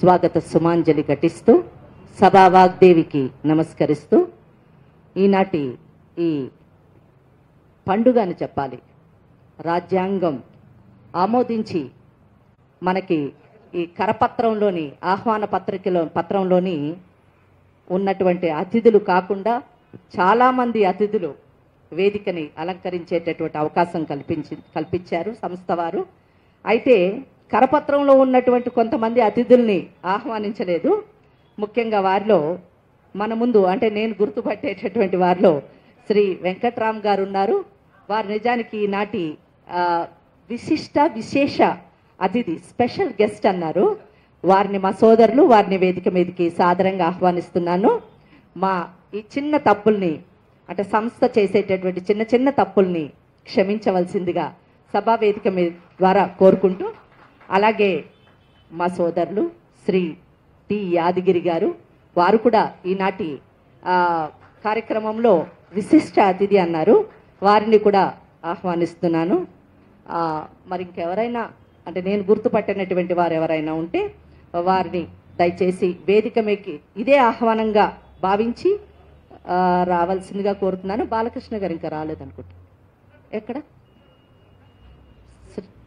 స్వాగత సుమాంజలి ఘటిస్తూ సభా వాగ్దేవికి నమస్కరిస్తూ ఈనాటి ఈ పండుగ అని చెప్పాలి రాజ్యాంగం ఆమోదించి మనకి ఈ కరపత్రంలోని ఆహ్వాన పత్రికలో పత్రంలోని ఉన్నటువంటి అతిథులు కాకుండా చాలామంది అతిథులు వేదికని అలంకరించేటటువంటి అవకాశం కల్పించి కల్పించారు సంస్థ వారు అయితే కరపత్రంలో ఉన్నటువంటి కొంతమంది అతిథుల్ని ఆహ్వానించలేదు ముఖ్యంగా వారిలో మన ముందు అంటే నేను గుర్తుపట్టేటటువంటి వారిలో శ్రీ వెంకట్రామ్ గారు ఉన్నారు వారు నిజానికి ఈనాటి ఆ, విశిష్ట విశేష అతిథి స్పెషల్ గెస్ట్ అన్నారు వారిని మా సోదరులు వారిని వేదిక మీదకి సాదరంగా ఆహ్వానిస్తున్నాను మా ఈ చిన్న తప్పుల్ని అంటే సంస్థ చేసేటటువంటి చిన్న చిన్న తప్పుల్ని క్షమించవలసిందిగా సభా వేదిక మీద ద్వారా కోరుకుంటూ అలాగే మా సోదరులు శ్రీ టి యాదగిరి గారు వారు కూడా ఈనాటి ఆ, కార్యక్రమంలో విశిష్ట అతిథి అన్నారు వారిని కూడా ఆహ్వానిస్తున్నాను ఆ, మరి ఇంకెవరైనా అంటే నేను గుర్తుపట్టినటువంటి వారు ఎవరైనా ఉంటే వారిని దయచేసి వేదిక మీదకి ఇదే ఆహ్వానంగా భావించి ఆ, రావాల్సిందిగా కోరుతున్నాను బాలకృష్ణ గారు ఇంకా రాలేదనుకుంటా ఎక్కడ శ్రీ-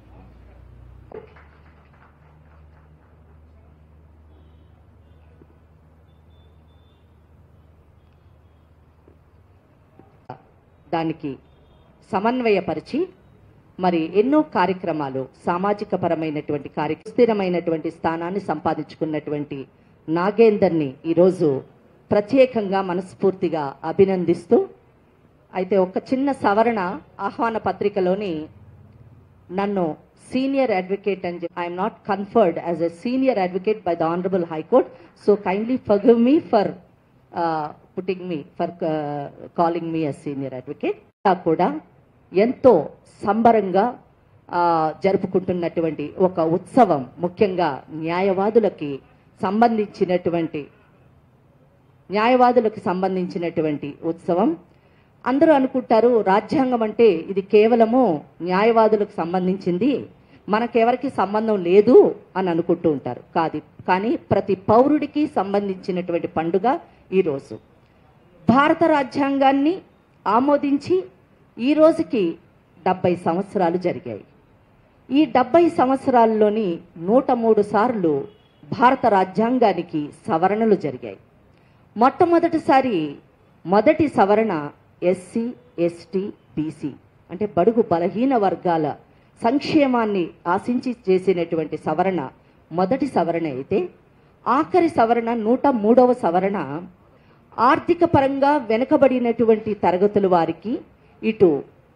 దానికి సమన్వయపరిచి మరి ఎన్నో కార్యక్రమాలు సామాజిక పరమైనటువంటి కార్య స్థిరమైనటువంటి స్థానాన్ని సంపాదించుకున్నటువంటి నాగేందర్ని ఈరోజు ప్రత్యేకంగా మనస్ఫూర్తిగా అభినందిస్తూ అయితే ఒక చిన్న సవరణ ఆహ్వాన పత్రికలోని నన్ను సీనియర్ అడ్వకేట్ అని చెప్పి I'm not conferred as a senior advocate by the honourable high court so kindly forgive me for putting me for calling me a senior advocate కూడా ఎంతో సంబరంగా ఆ, జరుపుకుంటున్నటువంటి ఒక ఉత్సవం ముఖ్యంగా న్యాయవాదులకి సంబంధించినటువంటి న్యాయవాదులకు సంబంధించినటువంటి ఉత్సవం అందరూ అనుకుంటారు రాజ్యాంగం అంటే ఇది కేవలము న్యాయవాదులకు సంబంధించింది మనకెవరికి సంబంధం లేదు అని అనుకుంటూ ఉంటారు కాదు కానీ ప్రతి పౌరుడికి సంబంధించినటువంటి పండుగ ఈరోజు భారత రాజ్యాంగాన్ని ఆమోదించి ఈ రోజుకి డెబ్బై సంవత్సరాలు జరిగాయి ఈ డెబ్బై సంవత్సరాల్లోని నూట మూడు సార్లు భారత రాజ్యాంగానికి సవరణలు జరిగాయి మొట్టమొదటిసారి మొదటి సవరణ ఎస్సీ ఎస్టీ బీసీ అంటే బడుగు బలహీన వర్గాల సంక్షేమాన్ని ఆశించి చేసినటువంటి సవరణ మొదటి సవరణ అయితే ఆఖరి సవరణ నూట మూడవ సవరణ ఆర్థిక పరంగా వెనుకబడినటువంటి తరగతుల వారికి ఇటు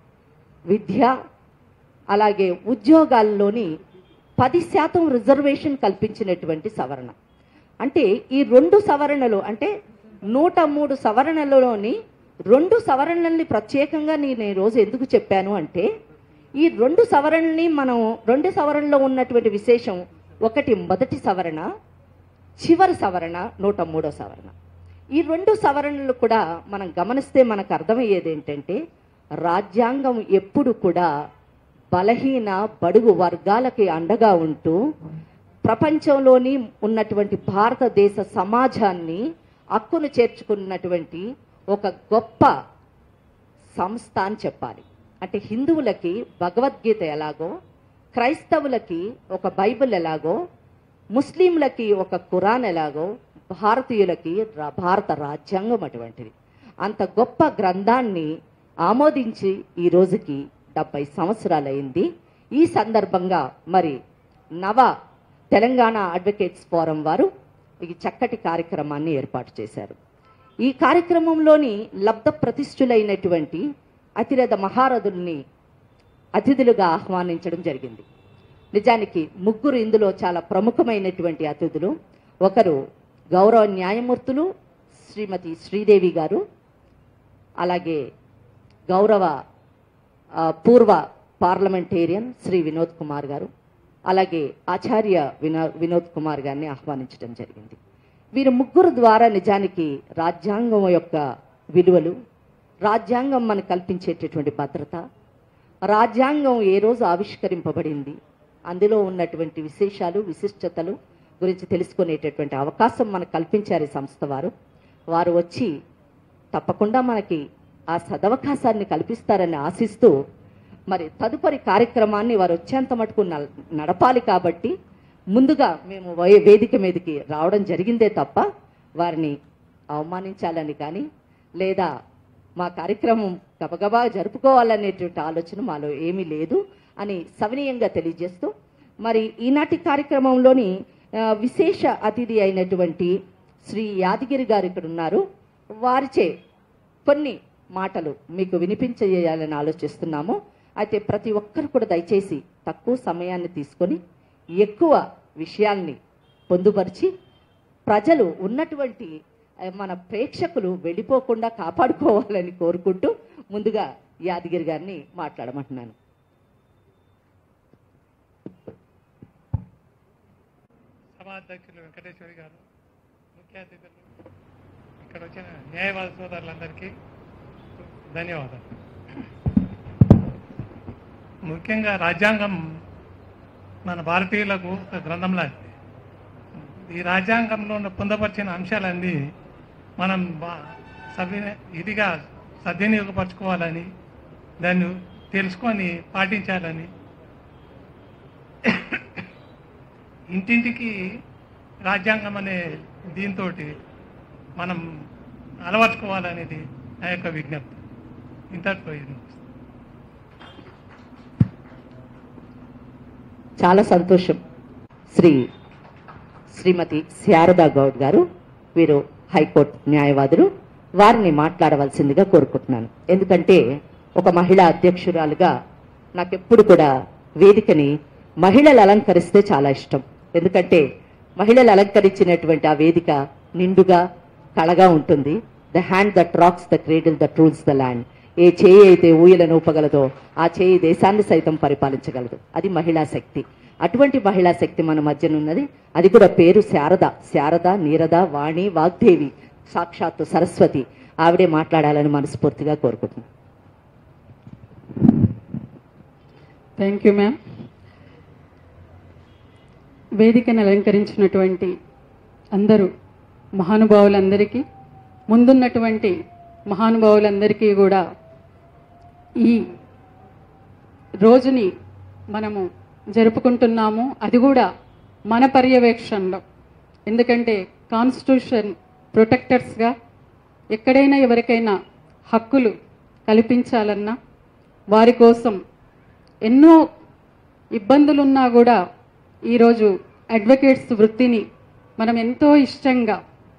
విద్య అలాగే ఉద్యోగాల్లోని పది శాతం రిజర్వేషన్ కల్పించినటువంటి సవరణ అంటే ఈ రెండు సవరణలు అంటే నూట మూడు సవరణలలోని రెండు సవరణల్ని ప్రత్యేకంగా నేను ఈ రోజు ఎందుకు చెప్పాను అంటే ఈ రెండు సవరణల్ని మనం రెండు సవరణలో ఉన్నటువంటి విశేషం ఒకటి మొదటి సవరణ చివరి సవరణ నూట మూడో సవరణ ఈ రెండు సవరణలు కూడా మనం గమనిస్తే మనకు అర్థమయ్యేది ఏంటంటే రాజ్యాంగం ఎప్పుడు కూడా బలహీన బడుగు వర్గాలకి అండగా ఉంటూ ప్రపంచంలోని ఉన్నటువంటి భారతదేశ సమాజాన్ని హక్కును చేర్చుకున్నటువంటి ఒక గొప్ప సంస్థ అని చెప్పాలి అంటే హిందువులకి భగవద్గీత ఎలాగో క్రైస్తవులకి ఒక బైబిల్ ఎలాగో ముస్లింలకి ఒక ఖురాన్ ఎలాగో భారతీయులకి రా- భారత రాజ్యాంగం అటువంటిది అంత గొప్ప గ్రంథాన్ని ఆమోదించి ఈ రోజుకి డెబ్బై సంవత్సరాలైంది ఈ సందర్భంగా మరి నవ తెలంగాణ అడ్వకేట్స్ ఫోరం వారు ఈ చక్కటి కార్యక్రమాన్ని ఏర్పాటు చేశారు ఈ కార్యక్రమంలోని లబ్ధ ప్రతిష్ఠులైనటువంటి అతిరథ మహారథుల్ని అతిథులుగా ఆహ్వానించడం జరిగింది నిజానికి ముగ్గురు ఇందులో చాలా ప్రముఖమైనటువంటి అతిథులు ఒకరు గౌరవ న్యాయమూర్తులు శ్రీమతి శ్రీదేవి గారు అలాగే గౌరవ ఆ, పూర్వ పార్లమెంటేరియన్ శ్రీ వినోద్ కుమార్ గారు అలాగే ఆచార్య వినో వినోద్ కుమార్ గారిని ఆహ్వానించడం జరిగింది వీరు ముగ్గురు ద్వారా నిజానికి రాజ్యాంగం యొక్క విలువలు రాజ్యాంగం మనకు కల్పించేటటువంటి భద్రత రాజ్యాంగం ఏ రోజు ఆవిష్కరింపబడింది అందులో ఉన్నటువంటి విశేషాలు విశిష్టతలు గురించి తెలుసుకునేటటువంటి అవకాశం మనకు కల్పించారు ఈ సంస్థ వారు వారు వచ్చి తప్పకుండా మనకి ఆ సదవకాశాన్ని కల్పిస్తారని ఆశిస్తూ మరి తదుపరి కార్యక్రమాన్ని వారు వచ్చేంత మటుకు నల్- నడపాలి కాబట్టి ముందుగా మేము వే- వేదిక మీదకి రావడం జరిగిందే తప్ప వారిని అవమానించాలని కానీ లేదా మా కార్యక్రమం గబగబా జరుపుకోవాలనేటువంటి ఆలోచన మాలో ఏమీ లేదు అని సవినీయంగా తెలియజేస్తూ మరి ఈనాటి కార్యక్రమంలోని ఆ, విశేష అతిథి అయినటువంటి శ్రీ యాదగిరి గారు ఇక్కడ ఉన్నారు వారిచే కొన్ని మాటలు మీకు వినిపించేయాలని ఆలోచిస్తున్నాము అయితే ప్రతి ఒక్కరు కూడా దయచేసి తక్కువ సమయాన్ని తీసుకొని ఎక్కువ విషయాల్ని పొందుపరిచి ప్రజలు ఉన్నటువంటి ఆ, మన ప్రేక్షకులు వెళ్ళిపోకుండా కాపాడుకోవాలని కోరుకుంటూ ముందుగా యాదగిరి గారిని మాట్లాడమంటున్నాను సభాధ్యక్షులు వెంకటేశ్వరి గారు ముఖ్య అతిథులు ఇక్కడ వచ్చిన న్యాయవాద సోదరులందరికీ ధన్యవాదాలు ముఖ్యంగా రాజ్యాంగం మన భారతీయులకు ఒక గ్రంథం లాంటిది ఈ రాజ్యాంగంలో ఉన్న పొందపరిచిన అంశాలన్నీ మనం బా సవి ఇదిగా సద్వినియోగపరచుకోవాలని దాన్ని తెలుసుకొని పాటించాలని ఇంటింటికి రాజ్యాంగం అనే దీంతో మనం అలవర్చుకోవాలనేది నా యొక్క విజ్ఞప్తి ఇంతటితో ఇది ముగిస్తాను. చాలా సంతోషం శ్రీ శ్రీమతి శారదా గౌడ్ గారు వీరు హైకోర్టు న్యాయవాదులు వారిని మాట్లాడవలసిందిగా కోరుకుంటున్నాను ఎందుకంటే ఒక మహిళా అధ్యక్షురాలుగా నాకెప్పుడు కూడా వేదికని మహిళలు అలంకరిస్తే చాలా ఇష్టం ఎందుకంటే మహిళలు అలంకరించినటువంటి ఆ వేదిక నిండుగా కళగా ఉంటుంది the hand that rocks the cradle that rules the land ఏ చేయి అయితే ఊయలను ఊపగలదో ఆ చేయి దేశాన్ని సైతం పరిపాలించగలదు అది మహిళా శక్తి అటువంటి మహిళా శక్తి మన మధ్యన ఉన్నది అది కూడా పేరు శారద శారద నీరద వాణి వాగ్దేవి సాక్షాత్తు సరస్వతి ఆవిడే మాట్లాడాలని మనస్ఫూర్తిగా కోరుకుంటున్నాను థ్యాంక్ యూ మ్యామ్ వేదికను అలంకరించినటువంటి అందరూ మహానుభావులందరికీ ముందున్నటువంటి మహానుభావులందరికీ కూడా ఈ రోజుని మనము జరుపుకుంటున్నాము అది కూడా మన పర్యవేక్షణలో ఎందుకంటే కాన్స్టిట్యూషన్ ప్రొటెక్టర్స్గా ఎక్కడైనా ఎవరికైనా హక్కులు కల్పించాలన్నా వారి కోసం ఎన్నో ఇబ్బందులున్నా కూడా ఈరోజు అడ్వకేట్స్ వృత్తిని మనం ఎంతో ఇష్టంగా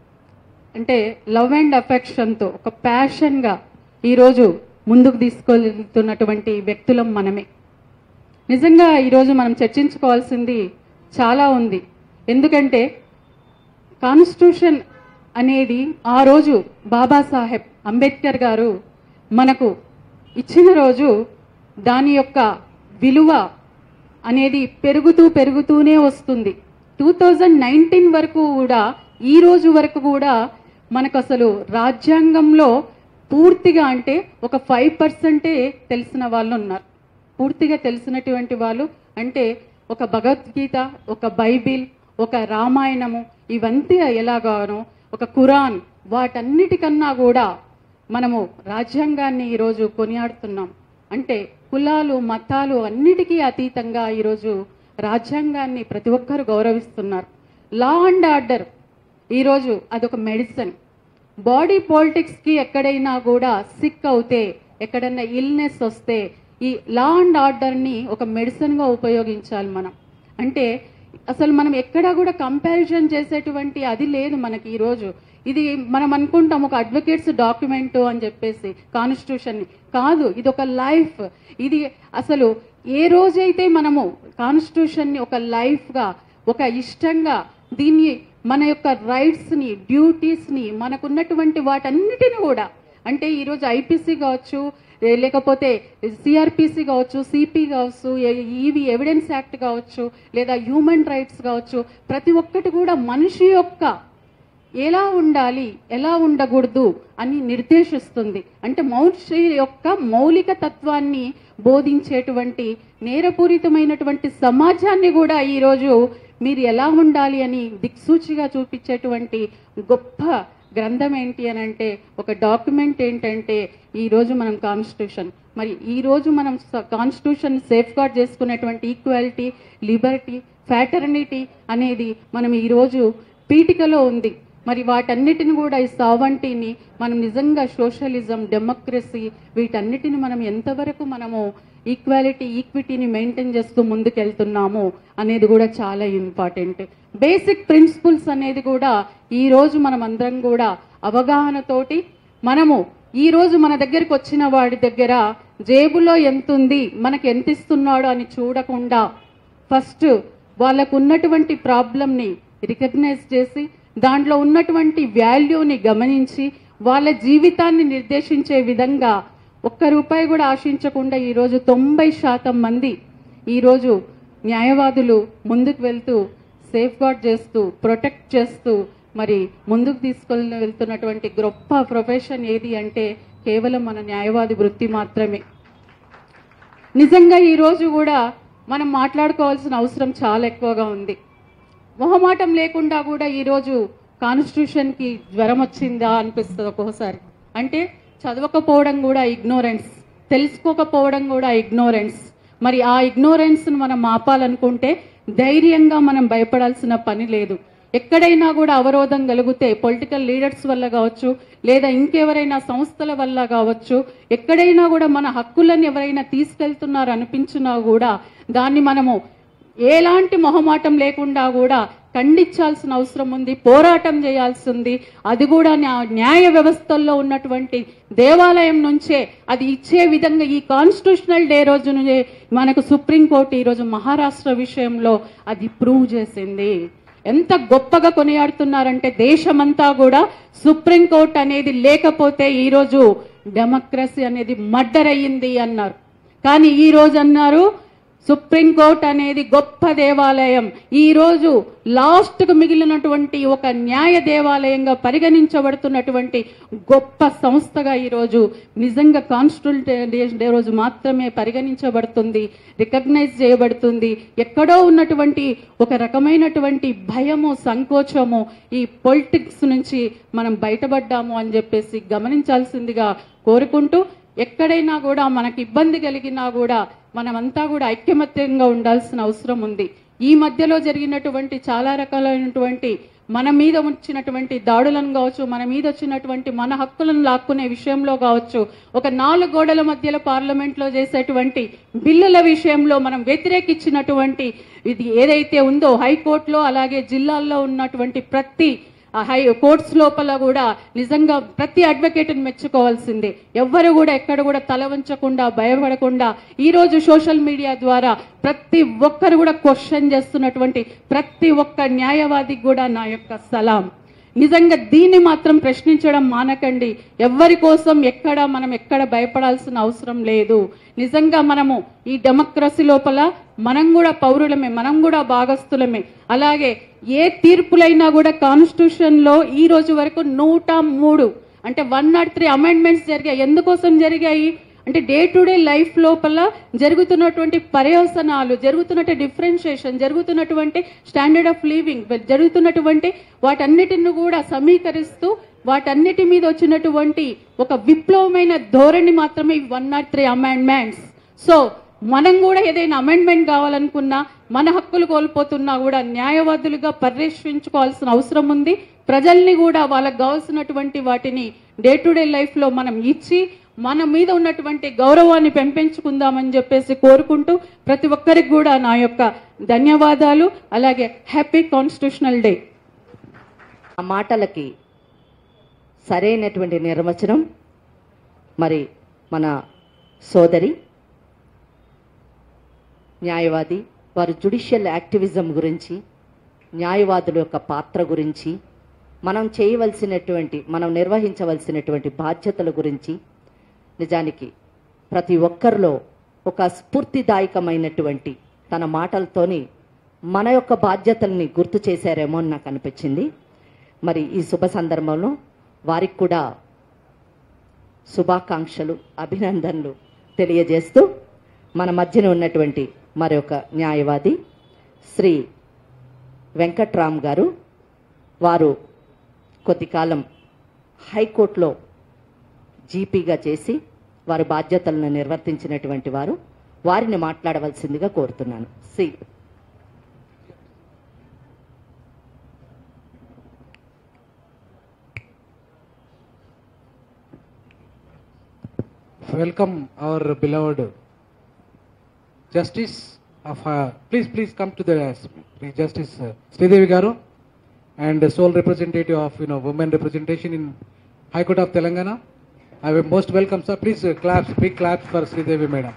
అంటే లవ్ అండ్ అఫెక్షన్తో ఒక ప్యాషన్గా ఈరోజు ముందుకు తీసుకెళ్తున్నటువంటి వ్యక్తులం మనమే నిజంగా ఈరోజు మనం చర్చించుకోవాల్సింది చాలా ఉంది ఎందుకంటే కాన్స్టిట్యూషన్ అనేది ఆ రోజు బాబాసాహెబ్ అంబేద్కర్ గారు మనకు ఇచ్చిన రోజు దాని యొక్క విలువ అనేది పెరుగుతూ పెరుగుతూనే వస్తుంది టూ థౌజండ్ నైన్టీన్ వరకు కూడా ఈ రోజు వరకు కూడా మనకు అసలు రాజ్యాంగంలో పూర్తిగా అంటే ఒక ఫైవ్ పర్సెంటే తెలిసిన వాళ్ళు ఉన్నారు పూర్తిగా తెలిసినటువంటి వాళ్ళు అంటే ఒక భగవద్గీత ఒక బైబిల్ ఒక రామాయణము ఇవంతా ఎలాగానో ఒక ఖురాన్ వాటన్నిటికన్నా కూడా మనము రాజ్యాంగాన్ని ఈరోజు కొనియాడుతున్నాం అంటే కులాలు మతాలు అన్నిటికీ అతీతంగా ఈరోజు రాజ్యాంగాన్ని ప్రతి ఒక్కరు గౌరవిస్తున్నారు లా అండ్ ఆర్డర్ ఈరోజు అదొక మెడిసిన్ బాడీ పాలిటిక్స్కి ఎక్కడైనా కూడా సిక్ అవుతే ఎక్కడైనా ఇల్నెస్ వస్తే ఈ లా అండ్ ఆర్డర్ని ఒక మెడిసిన్గా ఉపయోగించాలి మనం అంటే అసలు మనం ఎక్కడా కూడా కంపారిజన్ చేసేటువంటి అది లేదు మనకి ఈరోజు ఇది మనం అనుకుంటాం ఒక అడ్వకేట్స్ డాక్యుమెంట్ అని చెప్పేసి కాన్స్టిట్యూషన్ కాదు ఇది ఒక లైఫ్ ఇది అసలు ఏ రోజైతే మనము కాన్స్టిట్యూషన్ని ఒక లైఫ్గా ఒక ఇష్టంగా దీన్ని మన యొక్క రైట్స్ని డ్యూటీస్ని మనకున్నటువంటి వాటన్నిటిని కూడా అంటే ఈరోజు ఐపీసీ కావచ్చు ఏ- లేకపోతే సిఆర్పిసి కావచ్చు సిపి కావచ్చు ఏ- ఈవి ఎవిడెన్స్ యాక్ట్ కావచ్చు లేదా హ్యూమన్ రైట్స్ కావచ్చు ప్రతి ఒక్కటి కూడా మనిషి యొక్క ఎలా ఉండాలి ఎలా ఉండకూడదు అని నిర్దేశిస్తుంది అంటే మనిషి యొక్క మౌలిక తత్వాన్ని బోధించేటువంటి నేరపూరితమైనటువంటి సమాజాన్ని కూడా ఈరోజు మీరు ఎలా ఉండాలి అని దిక్సూచిగా చూపించేటువంటి గొప్ప గ్రంథం ఏంటి అని అంటే ఒక డాక్యుమెంట్ ఏంటంటే ఈ రోజు మనం కాన్స్టిట్యూషన్ మరి ఈ రోజు మనం కాన్స్టిట్యూషన్ సేఫ్ గార్డ్ చేసుకునేటువంటి ఈక్వాలిటీ లిబర్టీ ఫ్యాటర్నిటీ అనేది మనం ఈరోజు పీఠికలో ఉంది మరి వాటన్నిటిని కూడా ఈ సావంటీని మనం నిజంగా సోషలిజం డెమోక్రసీ వీటన్నిటిని మనం ఎంతవరకు మనము ఈక్వాలిటీ ఈక్విటీని మెయింటైన్ చేస్తూ ముందుకెళ్తున్నాము అనేది కూడా చాలా ఇంపార్టెంట్ బేసిక్ ప్రిన్సిపల్స్ అనేది కూడా ఈ రోజు మనం అందరం కూడా అవగాహనతోటి మనము ఈ రోజు మన దగ్గరికి వచ్చిన వాడి దగ్గర జేబులో ఎంత ఉంది మనకి ఎంత ఇస్తున్నాడు అని చూడకుండా ఫస్ట్ వాళ్ళకు ఉన్నటువంటి ప్రాబ్లంని రికగ్నైజ్ చేసి దాంట్లో ఉన్నటువంటి వాల్యూని గమనించి వాళ్ళ జీవితాన్ని నిర్దేశించే విధంగా ఒక్క రూపాయి కూడా ఆశించకుండా ఈరోజు తొంభై శాతం మంది ఈరోజు న్యాయవాదులు ముందుకు వెళ్తూ సేఫ్ గార్డ్ చేస్తూ ప్రొటెక్ట్ చేస్తూ మరి ముందుకు తీసుకొని వెళ్తున్నటువంటి గొప్ప ప్రొఫెషన్ ఏది అంటే కేవలం మన న్యాయవాది వృత్తి మాత్రమే నిజంగా ఈ రోజు కూడా మనం మాట్లాడుకోవాల్సిన అవసరం చాలా ఎక్కువగా ఉంది మొహమాటం లేకుండా కూడా ఈరోజు కాన్స్టిట్యూషన్కి జ్వరం వచ్చిందా అనిపిస్తుంది ఒక్కోసారి అంటే చదవకపోవడం కూడా ఇగ్నోరెన్స్ తెలుసుకోకపోవడం కూడా ఇగ్నోరెన్స్ మరి ఆ ఇగ్నోరెన్స్ను మనం ఆపాలనుకుంటే ధైర్యంగా మనం భయపడాల్సిన పని లేదు ఎక్కడైనా కూడా అవరోధం కలిగితే పొలిటికల్ లీడర్స్ వల్ల కావచ్చు లేదా ఇంకెవరైనా సంస్థల వల్ల కావచ్చు ఎక్కడైనా కూడా మన హక్కులను ఎవరైనా తీసుకెళ్తున్నారు అనిపించినా కూడా దాన్ని మనము ఎలాంటి మొహమాటం లేకుండా కూడా ఖండించాల్సిన అవసరం ఉంది పోరాటం చేయాల్సి ఉంది అది కూడా న్యా- న్యాయ వ్యవస్థల్లో ఉన్నటువంటి దేవాలయం నుంచే అది ఇచ్చే విధంగా ఈ కాన్స్టిట్యూషనల్ డే రోజు నుంచే మనకు సుప్రీంకోర్టు ఈరోజు మహారాష్ట్ర విషయంలో అది ప్రూవ్ చేసింది ఎంత గొప్పగా కొనియాడుతున్నారంటే దేశమంతా కూడా సుప్రీంకోర్టు అనేది లేకపోతే ఈరోజు డెమోక్రసీ అనేది మర్డర్ అయ్యింది అన్నారు కానీ ఈ రోజు అన్నారు సుప్రీంకోర్టు అనేది గొప్ప దేవాలయం ఈ రోజు లాస్ట్ కు మిగిలినటువంటి ఒక న్యాయ దేవాలయంగా పరిగణించబడుతున్నటువంటి గొప్ప సంస్థగా ఈ రోజు నిజంగా కాన్స్టిట్యూషన్ డే రోజు మాత్రమే పరిగణించబడుతుంది రికగ్నైజ్ చేయబడుతుంది ఎక్కడో ఉన్నటువంటి ఒక రకమైనటువంటి భయము సంకోచము ఈ పొలిటిక్స్ నుంచి మనం బయటపడ్డాము అని చెప్పేసి గమనించాల్సిందిగా కోరుకుంటూ ఎక్కడైనా కూడా మనకి ఇబ్బంది కలిగినా కూడా మనమంతా కూడా ఐక్యమత్యంగా ఉండాల్సిన అవసరం ఉంది ఈ మధ్యలో జరిగినటువంటి చాలా రకాలైనటువంటి మన మీద వచ్చినటువంటి దాడులను కావచ్చు మన మీద వచ్చినటువంటి మన హక్కులను లాక్కునే విషయంలో కావచ్చు ఒక నాలుగు గోడల మధ్యలో పార్లమెంట్లో చేసేటువంటి బిల్లుల విషయంలో మనం వ్యతిరేకించినటువంటి ఇది ఏదైతే ఉందో హైకోర్టులో అలాగే జిల్లాల్లో ఉన్నటువంటి ప్రతి ఆ హై కోర్ట్స్ లోపల కూడా నిజంగా ప్రతి అడ్వకేట్ని మెచ్చుకోవాల్సిందే ఎవ్వరు కూడా ఎక్కడ కూడా తల వంచకుండా భయపడకుండా ఈ రోజు సోషల్ మీడియా ద్వారా ప్రతి ఒక్కరు కూడా క్వశ్చన్ చేస్తున్నటువంటి ప్రతి ఒక్క న్యాయవాదికి కూడా నా యొక్క సలాం నిజంగా దీన్ని మాత్రం ప్రశ్నించడం మానకండి ఎవ్వరి కోసం ఎక్కడ మనం ఎక్కడ భయపడాల్సిన అవసరం లేదు నిజంగా మనము ఈ డెమోక్రసీ లోపల మనం కూడా పౌరులమే మనం కూడా భాగస్థులమే అలాగే ఏ తీర్పులైనా కూడా కాన్స్టిట్యూషన్ లో ఈ రోజు వరకు నూట మూడు అంటే వన్ నాట్ త్రీ అమెండ్మెంట్స్ జరిగాయి ఎందుకోసం జరిగాయి అంటే డే టు డే లైఫ్ లోపల జరుగుతున్నటువంటి పర్యవసనాలు జరుగుతున్నటువంటి డిఫరెన్షియేషన్ జరుగుతున్నటువంటి స్టాండర్డ్ ఆఫ్ లివింగ్ జరుగుతున్నటువంటి వాటన్నిటిని కూడా సమీకరిస్తూ వాటన్నిటి మీద వచ్చినటువంటి ఒక విప్లవమైన ధోరణి మాత్రమే one not three amendments so మనం కూడా ఏదైనా అమెండ్మెంట్ కావాలనుకున్నా మన హక్కులు కోల్పోతున్నా కూడా న్యాయవాదులుగా పరిరక్షించుకోవాల్సిన అవసరం ఉంది ప్రజల్ని కూడా వాళ్ళకి కావాల్సినటువంటి వాటిని డే టు డే లైఫ్లో మనం ఇచ్చి మన మీద ఉన్నటువంటి గౌరవాన్ని పెంపొంచుకుందామని చెప్పేసి కోరుకుంటూ ప్రతి ఒక్కరికి కూడా నా యొక్క ధన్యవాదాలు అలాగే హ్యాపీ కాన్స్టిట్యూషనల్ డే ఆ మాటలకి సరైనటువంటి నిర్వచనం మరి మన సోదరి న్యాయవాది వారు జుడిషియల్ యాక్టివిజం గురించి న్యాయవాదుల యొక్క పాత్ర గురించి మనం చేయవలసినటువంటి మనం నిర్వహించవలసినటువంటి బాధ్యతల గురించి నిజానికి ప్రతి ఒక్కరిలో ఒక స్ఫూర్తిదాయకమైనటువంటి తన మాటలతోని మన యొక్క బాధ్యతల్ని గుర్తు చేశారేమో అని నాకు అనిపించింది మరి ఈ శుభ సందర్భంలో వారికి కూడా శుభాకాంక్షలు అభినందనలు తెలియజేస్తూ మన మధ్యన ఉన్నటువంటి మరొక న్యాయవాది శ్రీ వెంకట్రామ్ గారు వారు కొద్ది కాలం హైకోర్టులో జీపీగా చేసి వారి బాధ్యతలను నిర్వర్తించినటువంటి వారు వారిని మాట్లాడవలసిందిగా కోరుతున్నాను సి welcome our beloved justice of uh, please please come to the uh, justice uh, Sridevi garu and the sole representative of you know women representation in High Court of Telangana. I will most welcome sir. Please uh, claps, big claps for Sridevi madam.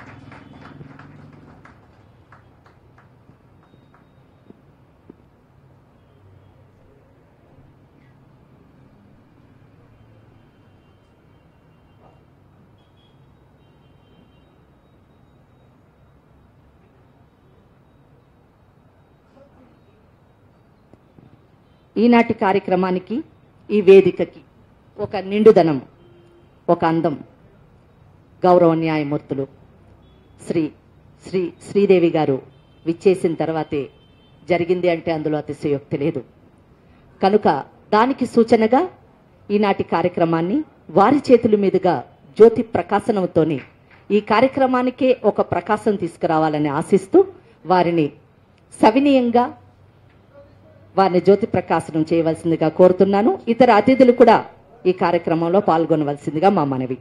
ఈనాటి కార్యక్రమానికి ఈ వేదికకి ఒక నిండుదనం ఒక అందం గౌరవ న్యాయమూర్తులు శ్రీ శ్రీ శ్రీదేవి గారు విచ్చేసిన తర్వాతే జరిగింది అంటే అందులో అతిశయోక్తి లేదు కనుక దానికి సూచనగా ఈనాటి కార్యక్రమాన్ని వారి చేతుల మీదుగా జ్యోతి ప్రకాశనంతోని ఈ కార్యక్రమానికే ఒక ప్రకాశం తీసుకురావాలని ఆశిస్తూ వారిని సవినీయంగా వారిని జ్యోతి ప్రకాశనం చేయవలసిందిగా కోరుతున్నాను ఇతర అతిథులు కూడా ఈ కార్యక్రమంలో పాల్గొనవలసిందిగా మా మనవి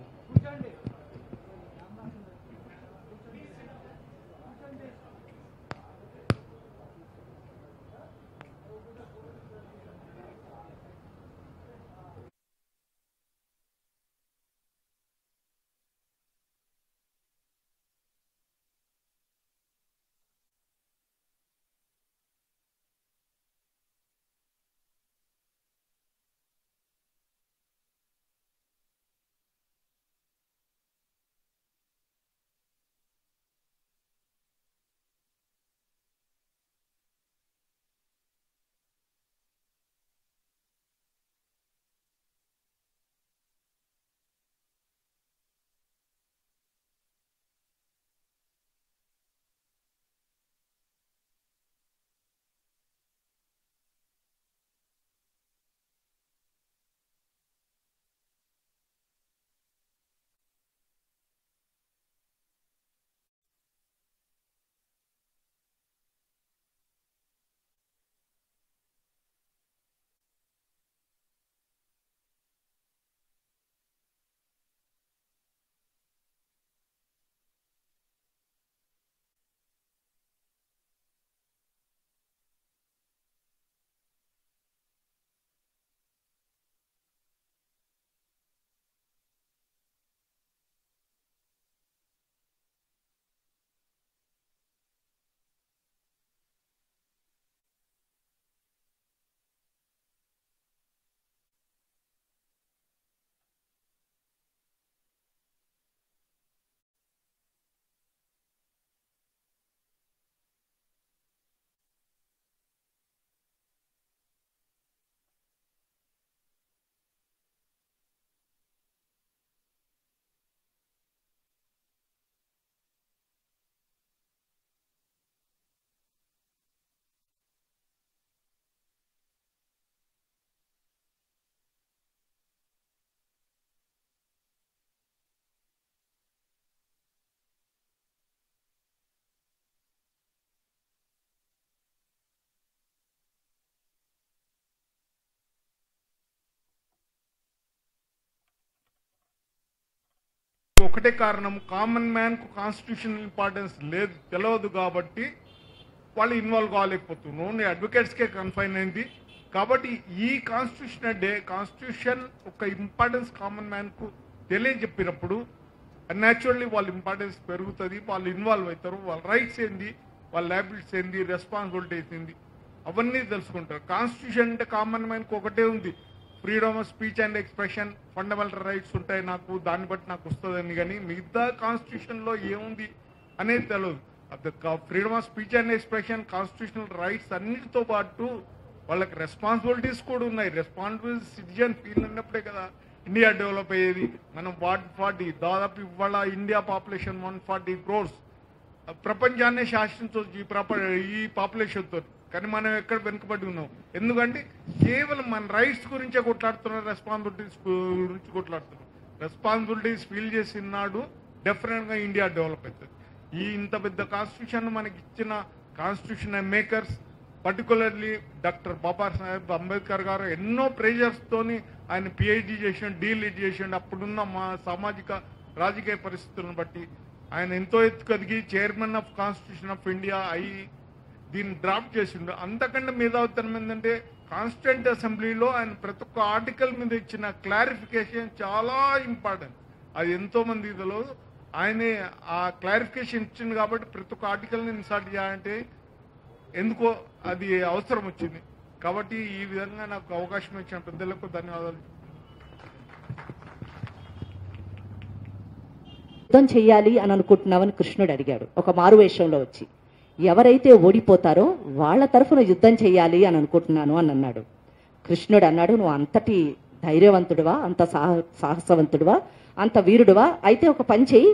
ఒకటే కారణం కామన్ మ్యాన్ కు కాన్స్టిట్యూషనల్ ఇంపార్టెన్స్ లేదు తెలియదు కాబట్టి వాళ్ళు ఇన్వాల్వ్ కాలేకపోతున్నారు ఓన్లీ అడ్వకేట్స్ కే కన్ఫైన్ అయింది కాబట్టి ఈ కాన్స్టిట్యూషన్ డే కాన్స్టిట్యూషన్ ఒక ఇంపార్టెన్స్ కామన్ మ్యాన్ కు తెలియజెప్పినప్పుడు న్యాచురల్లీ వాళ్ళ ఇంపార్టెన్స్ పెరుగుతుంది వాళ్ళు ఇన్వాల్వ్ అవుతారు వాళ్ళ రైట్స్ ఏంది వాళ్ళ లైబిలిటీస్ ఏంది రెస్పాన్సిబిలిటీస్ ఏంది అవన్నీ తెలుసుకుంటారు కాన్స్టిట్యూషన్ అంటే కామన్ మ్యాన్ కు ఒకటే ఉంది freedom of speech and expression fundamental rights ఉంటాయి నాకు దాన్ని బట్టి నాకు వస్తుందని కానీ మిగతా కాన్స్టిట్యూషన్ లో ఏముంది అనేది తెలియదు freedom of speech and expression constitutional rights అన్నిటితో పాటు వాళ్ళకి రెస్పాన్సిబిలిటీస్ కూడా ఉన్నాయి రెస్పాన్సిబుల్ సిటిజన్ ఫీల్ ఉన్నప్పుడే కదా ఇండియా డెవలప్ అయ్యేది మనం వన్ ఫార్టీ దాదాపు ఇవాళ India population one forty crores ప్రపంచాన్ని శాసించవచ్చు ఈ ప్రప ఈ పాపులేషన్తో కానీ మనం ఎక్కడ వెనుకబడి ఉన్నాం ఎందుకంటే కేవలం మన రైట్స్ గురించే కొట్లాడుతున్నాం రెస్పాన్సిబిలిటీస్ గురించి కొట్లాడుతున్నాం రెస్పాన్సిబిలిటీస్ ఫీల్ చేసిన నాడు డెఫినెట్గా ఇండియా డెవలప్ అవుతుంది ఈ ఇంత పెద్ద కాన్స్టిట్యూషన్ మనకి ఇచ్చిన constitution makers particularly doctor Baba Saheb Ambedkar గారు ఎన్నో ప్రెజర్స్ తోని ఆయన పిహెచ్డి చేసిండు డీలీట్ చేసిండు అప్పుడున్న మా సామాజిక రాజకీయ పరిస్థితులను బట్టి ఆయన ఎంతో ఎత్తుకదిగి chairman of constitution of India అయి దీన్ని డ్రాఫ్ట్ చేసిండు అంతకంటే మేధావితనం ఏంటంటే కాన్స్టిట్యూంట్ అసెంబ్లీలో ఆయన ప్రతి ఒక్క ఆర్టికల్ మీద ఇచ్చిన క్లారిఫికేషన్ చాలా ఇంపార్టెంట్ అది ఎంతో మంది తెలియదు ఆయనే ఆ క్లారిఫికేషన్ ఇచ్చింది కాబట్టి ప్రతి ఒక్క ఆర్టికల్ని ఇన్సర్ట్ చేయాలంటే ఎందుకో అది అవసరం వచ్చింది కాబట్టి ఈ విధంగా నాకు అవకాశం ఇచ్చిన పెద్దలకు ధన్యవాదాలు యుద్ధం చెయ్యాలి అని అనుకుంటున్నావని కృష్ణుడు అడిగాడు ఒక మారు వేషంలో వచ్చి ఎవరైతే ఓడిపోతారో వాళ్ళ తరఫున యుద్ధం చెయ్యాలి అని అనుకుంటున్నాను అని అన్నాడు కృష్ణుడు అన్నాడు నువ్వు అంతటి ధైర్యవంతుడివా అంత సాహ సాహసవంతుడివా అంత వీరుడివా అయితే ఒక పని చెయ్యి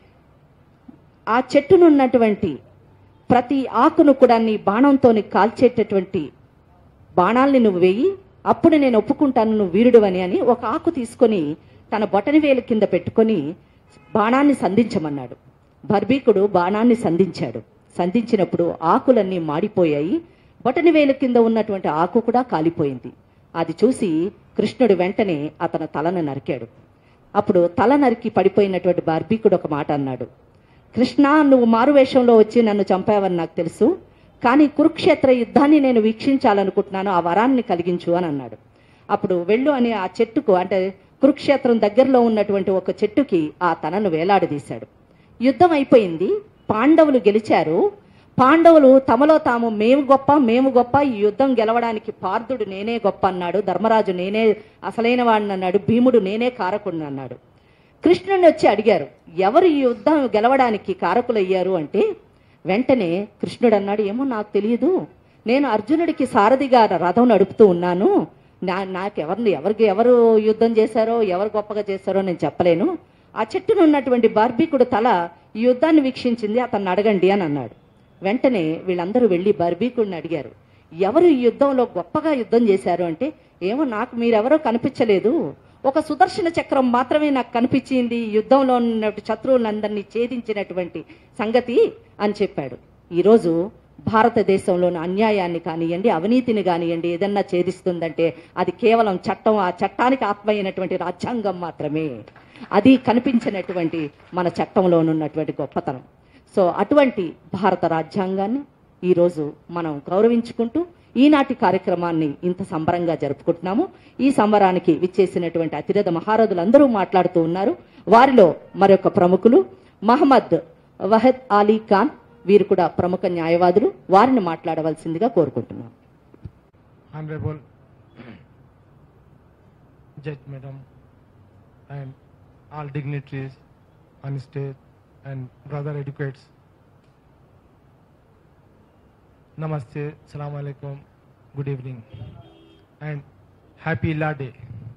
ఆ చెట్టునున్నటువంటి ప్రతి ఆకును కూడా నీ బాణంతో కాల్చేటటువంటి బాణాల్ని నువ్వు వేయి అప్పుడు నేను ఒప్పుకుంటాను నువ్వు వీరుడువని అని ఒక ఆకు తీసుకొని తన బొటని వేలు కింద పెట్టుకొని బాణాన్ని సంధించమన్నాడు బర్బీకుడు బాణాన్ని సంధించాడు సంధించినప్పుడు ఆకులన్నీ మాడిపోయాయి బొటని వేలు కింద ఉన్నటువంటి ఆకు కూడా కాలిపోయింది అది చూసి కృష్ణుడు వెంటనే అతని తలను నరికాడు అప్పుడు తల నరికి పడిపోయినటువంటి బార్బీకుడు ఒక మాట అన్నాడు కృష్ణ నువ్వు మారువేషంలో వచ్చి నన్ను చంపావని నాకు తెలుసు కానీ కురుక్షేత్ర యుద్ధాన్ని నేను వీక్షించాలనుకుంటున్నాను ఆ వరాన్ని కలిగించు అని అన్నాడు అప్పుడు వెళ్ళు అని ఆ చెట్టుకు అంటే కురుక్షేత్రం దగ్గరలో ఉన్నటువంటి ఒక చెట్టుకి ఆ తనను వేలాడదీశాడు యుద్ధం అయిపోయింది పాండవులు గెలిచారు పాండవులు తమలో తాము మేము గొప్ప మేము గొప్ప ఈ యుద్ధం గెలవడానికి పార్థుడు నేనే గొప్ప అన్నాడు ధర్మరాజు నేనే అసలైన వాడిని అన్నాడు భీముడు నేనే కారకుడిని అన్నాడు కృష్ణుని వచ్చి అడిగారు ఎవరు ఈ యుద్ధం గెలవడానికి కారకులయ్యారు అంటే వెంటనే కృష్ణుడు అన్నాడు ఏమో నాకు తెలియదు నేను అర్జునుడికి సారథిగా రథం నడుపుతూ ఉన్నాను నా నాకు ఎవరిని ఎవరికి ఎవరు యుద్ధం చేశారో ఎవరు గొప్పగా చేశారో నేను చెప్పలేను ఆ చెట్టును ఉన్నటువంటి బార్బీకుడు తల ఈ యుద్ధాన్ని వీక్షించింది అతన్ని అడగండి అని అన్నాడు వెంటనే వీళ్ళందరూ వెళ్ళి బర్బీకుడిని అడిగారు ఎవరు ఈ యుద్ధంలో గొప్పగా యుద్ధం చేశారు అంటే ఏమో నాకు మీరెవరో కనిపించలేదు ఒక సుదర్శన చక్రం మాత్రమే నాకు కనిపించింది ఈ యుద్ధంలో ఉన్న శత్రువులందరినీ ఛేదించినటువంటి సంగతి అని చెప్పాడు ఈరోజు భారతదేశంలోని అన్యాయాన్ని కానివ్వండి అవినీతిని కానివ్వండి ఏదన్నా ఛేదిస్తుందంటే అది కేవలం చట్టం ఆ చట్టానికి ఆత్మ అయినటువంటి రాజ్యాంగం మాత్రమే అది కనిపించినటువంటి మన చట్టంలోనున్నటువంటి గొప్పతనం సో అటువంటి భారత రాజ్యాంగాన్ని ఈరోజు మనం గౌరవించుకుంటూ ఈనాటి కార్యక్రమాన్ని ఇంత సంబరంగా జరుపుకుంటున్నాము ఈ సంబరానికి విచ్చేసినటువంటి అతిరథ మహారథులందరూ మాట్లాడుతూ ఉన్నారు వారిలో మరొక ప్రముఖులు మహమ్మద్ వహద్ అలీ ఖాన్ వీరు కూడా ప్రముఖ న్యాయవాదులు వారిని మాట్లాడవలసిందిగా కోరుకుంటున్నాం Honorable Judge Madam and all dignitaries on stage and brother educates. Namaste, Assalamu alaikum, good evening and happy La Day.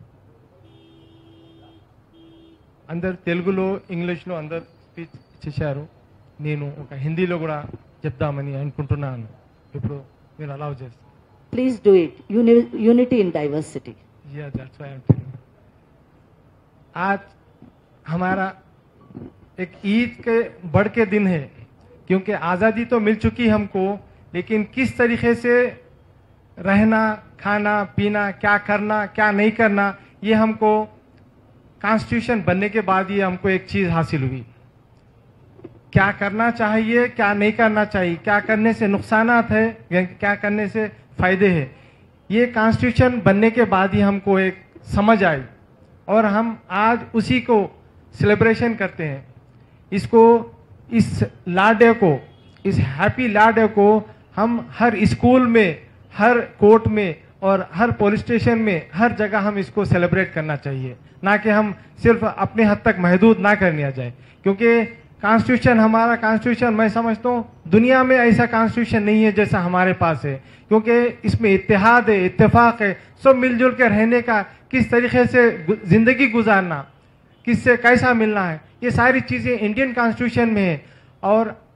అందరు తెలుగులో ఇంగ్లీష్లో అందరు స్పీచ్ చేశారు నేను ఒక హిందీలో కూడా చెప్దామని అనుకుంటున్నాను ఇప్పుడు మీరు అలౌ చేస్తారు please do it unity in diversity Yeah, that's why I'm telling you. आज हमारा एक ईद के बढ़ के दिन है क्योंकि आज़ादी तो मिल चुकी हमको लेकिन किस तरीके से रहना खाना पीना क्या करना क्या नहीं करना ये हमको कॉन्स्टिट्यूशन बनने के बाद ये हमको एक चीज़ हासिल हुई क्या करना चाहिए क्या नहीं करना चाहिए क्या करने से नुकसानात है या क्या करने से फायदे हैं ये कॉन्स्टिट्यूशन बनने के बाद ही हमको एक समझ आई और हम आज उसी को सेलिब्रेशन करते हैं इसको इस ला डे को इस हैप्पी ला डे को हम हर स्कूल में हर कोर्ट में और हर पुलिस स्टेशन में हर जगह हम इसको सेलिब्रेट करना चाहिए ना कि हम सिर्फ अपने हद तक महदूद ना करने आ जाए क्योंकि कॉन्स्टिट्यूशन हमारा कॉन्स्टिट्यूशन मैं समझता हूँ दुनिया में ऐसा कॉन्स्टिट्यूशन नहीं है जैसा हमारे पास है क्योंकि इसमें इत्तेहाद है इत्तेफाक है सब मिलजुल के रहने का किस तरीके से गु- जिंदगी गुजारना किससे कैसा मिलना है ये सारी चीज़ें इंडियन कॉन्स्टिट्यूशन में है और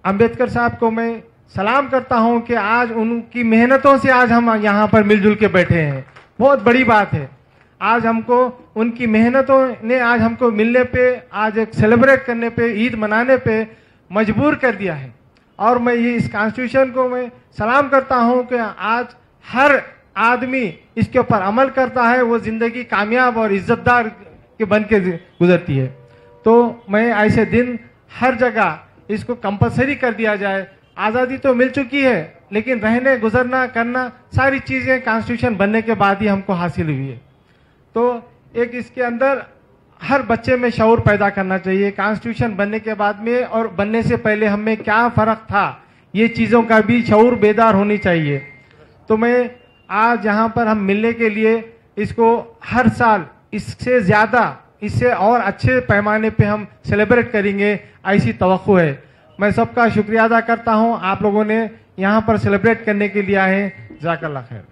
अंबेडकर साहब को मैं सलाम करता हूं कि आज उनकी मेहनतों से आज हम यहाँ पर मिलजुल के बैठे हैं बहुत बड़ी बात है आज हमको उनकी मेहनतों ने आज हमको मिलने पे आज एक सेलिब्रेट करने पे ईद मनाने पे मजबूर कर दिया है और मैं ये इस कॉन्स्टिट्यूशन को मैं सलाम करता हूं कि आज हर आदमी इसके ऊपर अमल करता है वो जिंदगी कामयाब और इज्जतदार के बन के गुजरती है तो मैं ऐसे दिन हर जगह इसको कंपलसरी कर दिया जाए आज़ादी तो मिल चुकी है लेकिन रहने गुजरना करना सारी चीज़ें कॉन्स्टिट्यूशन बनने के बाद ही हमको हासिल हुई है तो एक इसके अंदर हर बच्चे में शौर पैदा करना चाहिए कॉन्स्टिट्यूशन बनने के बाद में और बनने से पहले हमें क्या फर्क था ये चीज़ों का भी शौर बेदार होनी चाहिए तो मैं आज यहाँ पर हम मिलने के लिए इसको हर साल इससे ज़्यादा इससे और अच्छे पैमाने पे हम सेलिब्रेट करेंगे ऐसी तवक्को है मैं सबका शुक्रिया अदा करता हूँ आप लोगों ने यहाँ पर सेलिब्रेट करने के लिए आए जाकल्ला खैर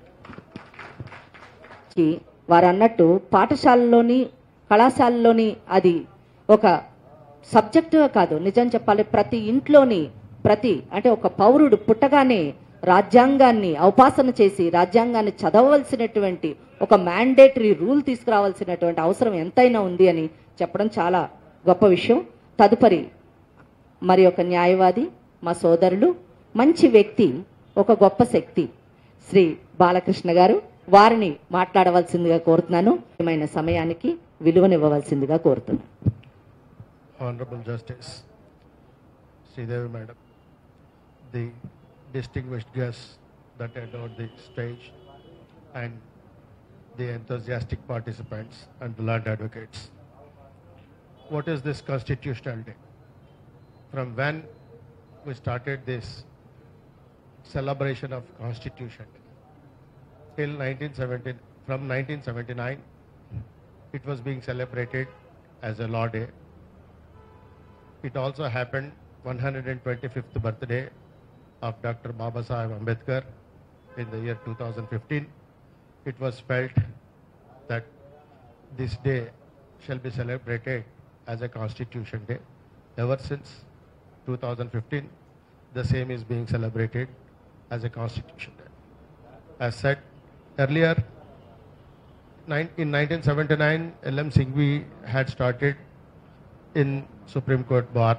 కి వారు అన్నట్టు పాఠశాలలోని కళాశాలలోని అది ఒక సబ్జెక్టుగా కాదు నిజం చెప్పాలి ప్రతి ఇంట్లోని ప్రతి అంటే ఒక పౌరుడు పుట్టగానే రాజ్యాంగాన్ని అవపాసన చేసి రాజ్యాంగాన్ని చదవవలసినటువంటి ఒక మ్యాండేటరీ రూల్ తీసుకురావాల్సినటువంటి అవసరం ఎంతైనా ఉంది అని చెప్పడం చాలా గొప్ప విషయం తదుపరి మరి ఒక న్యాయవాది మా సోదరులు మంచి వ్యక్తి ఒక గొప్ప శక్తి శ్రీ బాలకృష్ణ గారు వారిని మాట్లాడవలసిందిగా కోరుతున్నాను ఏమైన సమయానికి విలువనివ్వవలసిందిగా కోరుతున్నాను Honorable Justice Sridevi Madam, the distinguished guests that adorned the stage, and the enthusiastic participants and the land advocates. What is this constitutional day? From when we started this celebration of Constitution till 1970, from 1979, it was being celebrated as a law day it also happened 125th birthday of Dr. Baba Sahib Ambedkar in the year 2015. It was felt that this day shall be celebrated as a Constitution Day. Ever since 2015, the same is being celebrated as a Constitution Day. As said earlier, nine- in 1979, L.M. Singhvi had started in Supreme Court bar.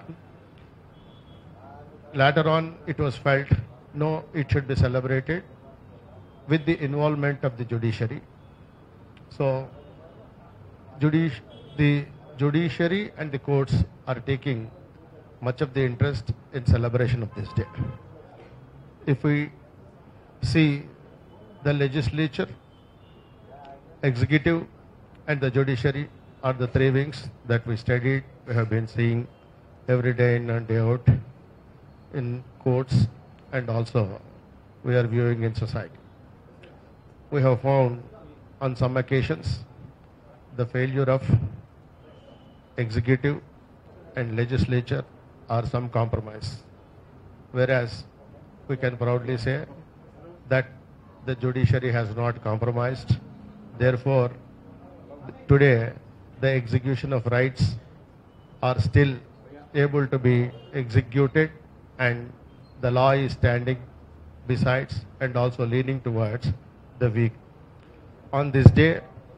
Later on, it was felt no, it should be celebrated with the involvement of the judiciary. So, judici- the judiciary and the courts are taking much of the interest in celebration of this day. If we see the legislature, executive, and the judiciary are the three wings that we studied, we have been seeing every day in and day out in courts and also we are viewing in society. We have found on some occasions the failure of executive and legislature are some compromise. Whereas we can proudly say that the judiciary has not compromised. Therefore, today the execution of rights are still able to be executed and the law is standing besides and also leaning towards the weak. On this day,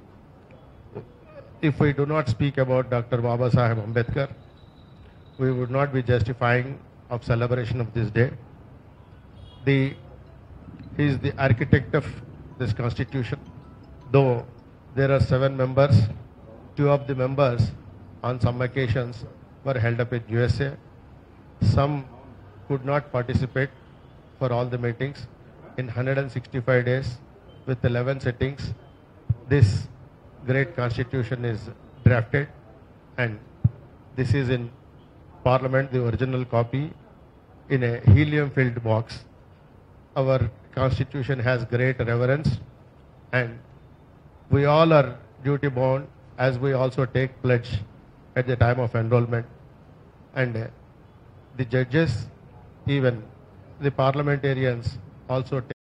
if we do not speak about Dr. Baba Sahib Ambedkar, we would not be justifying of celebration of this day. The, he is the architect of this constitution, though there are seven members, two of the members on some occasions were held up in USA. Some could not participate for all the meetings. In 165 days with 11 sittings, this great constitution is drafted and this is in parliament, the original copy in a helium filled box. Our constitution has great reverence and we all are duty bound as we also take pledge at the time of enrollment and uh, the judges even the parliamentarians also take